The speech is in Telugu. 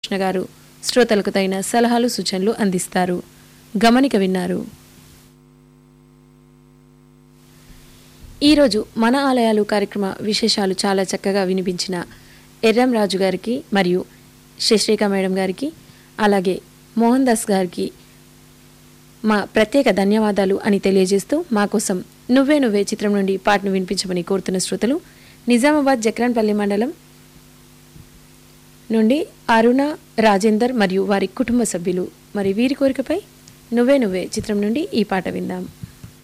రామకృష్ణ గారు శ్రోతలకు తగిన సలహాలు సూచనలు అందిస్తారు గమనిక విన్నారు ఈరోజు మన ఆలయాలు కార్యక్రమ విశేషాలు చాలా చక్కగా వినిపించిన ఎర్రం రాజు గారికి మరియు శశిరేఖ మేడం గారికి అలాగే మోహన్ దాస్ గారికి మా ప్రత్యేక ధన్యవాదాలు అని తెలియజేస్తూ మా కోసం నువ్వే నువ్వే చిత్రం నుండి పాటను వినిపించమని కోరుతున్న శ్రోతలు నిజామాబాద్ జక్రాన్పల్లి మండలం నుండి అరుణ రాజేందర్ మరియు వారి కుటుంబ సభ్యులు మరి వీరి కోరికపై నువ్వే నువ్వే చిత్రం నుండి ఈ పాట విందాం